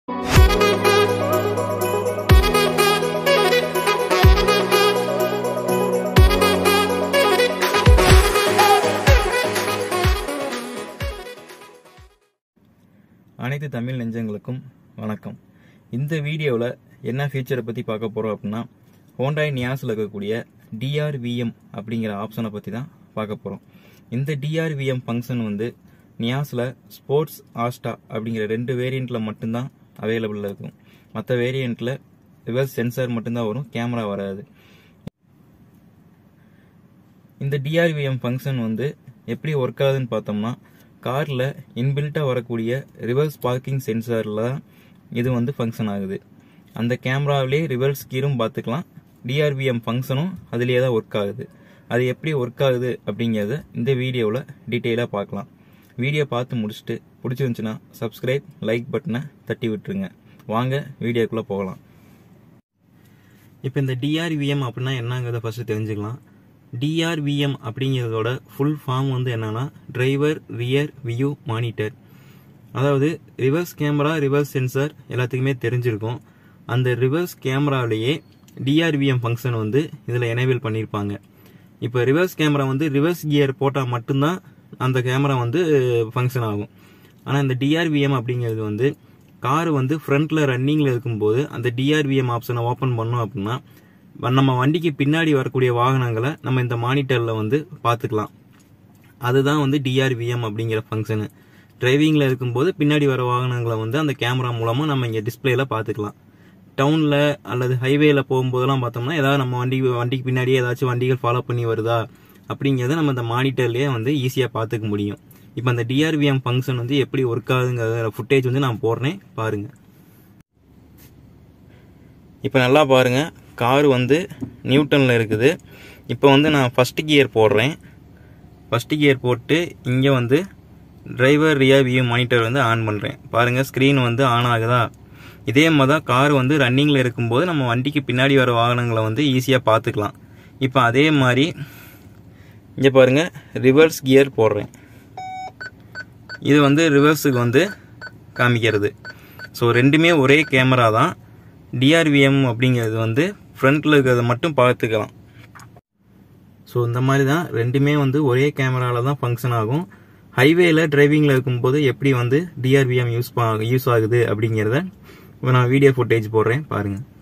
அனைத்து தமிழ் நெஞ்சங்களுக்கும் வணக்கம் இந்த வீடியோவில் என்ன ஃபீச்சரை பற்றி பார்க்க போகிறோம் அப்படின்னா ஹோண்டாய் நியாஸில் இருக்கக்கூடிய டிஆர்விஎம் அப்படிங்கிற ஆப்ஷனை பற்றி தான் பார்க்க போகிறோம் இந்த டிஆர்விஎம் ஃபங்க்ஷன் வந்து நியாஸில் ஸ்போர்ட்ஸ் ஆஸ்டா அப்படிங்கிற ரெண்டு வேரியண்ட்டில் மட்டும்தான் அவைலபிளில் இருக்கும் மற்ற வேரியண்ட்டில் ரிவர்ஸ் சென்சார் மட்டும்தான் வரும் கேமரா வராது இந்த டிஆர்விஎம் ஃபங்க்ஷன் வந்து எப்படி ஒர்க் ஆகுதுன்னு பார்த்தோம்னா காரில் இன்பில்ட்டாக வரக்கூடிய ரிவர்ஸ் பார்க்கிங் சென்சாரில் தான் இது வந்து ஃபங்க்ஷன் ஆகுது அந்த கேமராவிலே ரிவர்ஸ் கீரும் பார்த்துக்கலாம் டிஆர்விஎம் ஃபங்க்ஷனும் அதுலேயே தான் ஒர்க் ஆகுது அது எப்படி ஒர்க் ஆகுது அப்படிங்கிறத இந்த வீடியோவில் டீட்டெயிலாக பார்க்கலாம் வீடியோ பார்த்து முடிச்சுட்டு பிடிச்சிருந்துச்சுன்னா சப்ஸ்கிரைப் லைக் பட்டனை தட்டி விட்டுருங்க வாங்க வீடியோக்குள்ளே போகலாம் இப்போ இந்த டிஆர்விஎம் அப்படின்னா என்னங்கிறத ஃபர்ஸ்ட் தெரிஞ்சுக்கலாம் டிஆர்விஎம் அப்படிங்கிறதோட ஃபுல் ஃபார்ம் வந்து என்னன்னா டிரைவர் ரியர் வியூ மானிட்டர் அதாவது ரிவர்ஸ் கேமரா ரிவர்ஸ் சென்சார் எல்லாத்துக்குமே தெரிஞ்சிருக்கும் அந்த ரிவர்ஸ் கேமராவிலேயே டிஆர்விஎம் ஃபங்க்ஷன் வந்து இதில் எனேபிள் பண்ணியிருப்பாங்க இப்போ ரிவர்ஸ் கேமரா வந்து ரிவர்ஸ் கியர் போட்டால் மட்டும்தான் அந்த கேமரா வந்து ஃபங்க்ஷன் ஆகும் ஆனால் இந்த டிஆர்விஎம் அப்படிங்கிறது வந்து கார் வந்து ஃப்ரண்ட்டில் ரன்னிங்கில் இருக்கும்போது அந்த டிஆர்விஎம் ஆப்ஷனை ஓப்பன் பண்ணோம் அப்படின்னா நம்ம வண்டிக்கு பின்னாடி வரக்கூடிய வாகனங்களை நம்ம இந்த மானிட்டரில் வந்து பார்த்துக்கலாம் அதுதான் வந்து டிஆர்விஎம் அப்படிங்கிற ஃபங்க்ஷனு டிரைவிங்கில் இருக்கும்போது பின்னாடி வர வாகனங்களை வந்து அந்த கேமரா மூலமாக நம்ம இங்கே டிஸ்பிளேல பார்த்துக்கலாம் டவுனில் அல்லது ஹைவேல போகும்போதெல்லாம் பார்த்தோம்னா ஏதாவது நம்ம வண்டி வண்டிக்கு பின்னாடியே ஏதாச்சும் வண்டிகள் ஃபாலோ பண்ணி வருதா அப்படிங்கிறத நம்ம இந்த மானிட்டர்லேயே வந்து ஈஸியாக பார்த்துக்க முடியும் இப்போ அந்த டிஆர்விஎம் ஃபங்க்ஷன் வந்து எப்படி ஒர்க் ஆகுதுங்கிற ஃபுட்டேஜ் வந்து நான் போடுறேன் பாருங்கள் இப்போ நல்லா பாருங்கள் கார் வந்து நியூட்டனில் இருக்குது இப்போ வந்து நான் ஃபஸ்ட்டு கியர் போடுறேன் ஃபஸ்ட்டு கியர் போட்டு இங்கே வந்து டிரைவர் ரியா வியூ மானிட்டர் வந்து ஆன் பண்ணுறேன் பாருங்கள் ஸ்க்ரீன் வந்து ஆன் ஆகுதா இதே மாதிரி தான் கார் வந்து ரன்னிங்கில் இருக்கும்போது நம்ம வண்டிக்கு பின்னாடி வர வாகனங்களை வந்து ஈஸியாக பார்த்துக்கலாம் இப்போ அதே மாதிரி இங்கே பாருங்கள் ரிவர்ஸ் கியர் போடுறேன் இது வந்து ரிவர்ஸுக்கு வந்து காமிக்கிறது ஸோ ரெண்டுமே ஒரே கேமரா தான் டிஆர்விஎம் அப்படிங்கிறது வந்து ஃப்ரண்ட்டில் இருக்கிறத மட்டும் பார்த்துக்கலாம் ஸோ இந்த மாதிரி தான் ரெண்டுமே வந்து ஒரே கேமராவில் தான் ஃபங்க்ஷன் ஆகும் ஹைவேல டிரைவிங்கில் இருக்கும்போது எப்படி வந்து டிஆர்விஎம் யூஸ் யூஸ் ஆகுது அப்படிங்கிறத இப்போ நான் வீடியோ ஃபுட்டேஜ் போடுறேன் பாருங்கள்